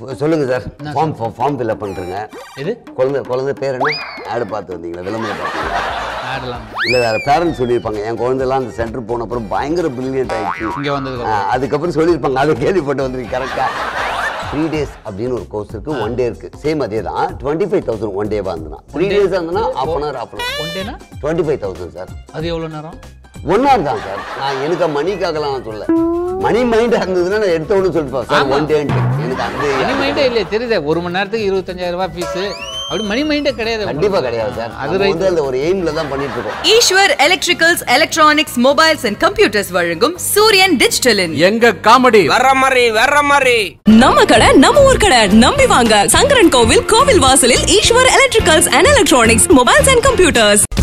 சொல்லுங்க sir form form fill up பண்ணுறேங்க எது குழந்தை குழந்தை பேர் என்ன ஆடு பார்த்து வந்தீங்களா விளம்பரம் பார்த்தீங்களா ஆடலாம் இல்லை வேறு பேரண்ட்ஸ் சொல்லியிருப்பாங்க என் குழந்தைலாம் அந்த சென்டர் போன அப்புறம் பயங்கர பிரில்லியன்ட் ஆயிடுச்சு இங்க வந்ததுக்கு ஆ, அதுக்கப்புறம் சொல்லியிருப்பாங்க அதை கேள்விப்பட்டு வந்திருக்கு கரெக்டாக த்ரீ டேஸ் அப்படின்னு ஒரு கோர்ஸ் இருக்கு ஒன் டே இருக்கு சேம் அதே தான் டுவெண்ட்டி ஃபைவ் தௌசண்ட் ஒன் டேவா இருந்தனா த்ரீ டேஸ் இருந்தனா half an hour half an hour one டேனா டுவெண்ட்டி ஃபைவ் தௌசண்ட் சார் அது எவ்வளவு நேரம் ஒன் ஹவர் தான் சார் நான் எனக்கு மணிக்காகலாம் நான் சொல்ல மணி மைண்டாக இருந்ததுன்னா நான் எடுத்த உடனே சொல்லிப்பேன் சார் ஆமா. ஒன் டேன்ட்டு எனக்கு மணி அந்த மைண்டே இல்லையே தெரியுதே ஒரு மணி நேரத்துக்கு இருபத்தஞ்சாயிரம் ரூபாய் ஃபீஸ் அப்படி மணி மைண்டே கிடையாது கண்டிப்பா கிடையாது சார் அது அது right. வந்து அந்த ஒரு எய்ம்ல தான் பண்ணிட்டு இருக்கோம் Eswar electricals electronics mobiles and computers வழங்கும் சூரியன் டிஜிட்டலின் எங்க காமெடி வர்ற மாதிரி வர்ற மாதிரி நம்ம கடை நம்ம ஊர் கடை நம்பி வாங்க சங்கரன் கோவில் கோவில் வாசலில் Eswar electricals and electronics mobiles and computers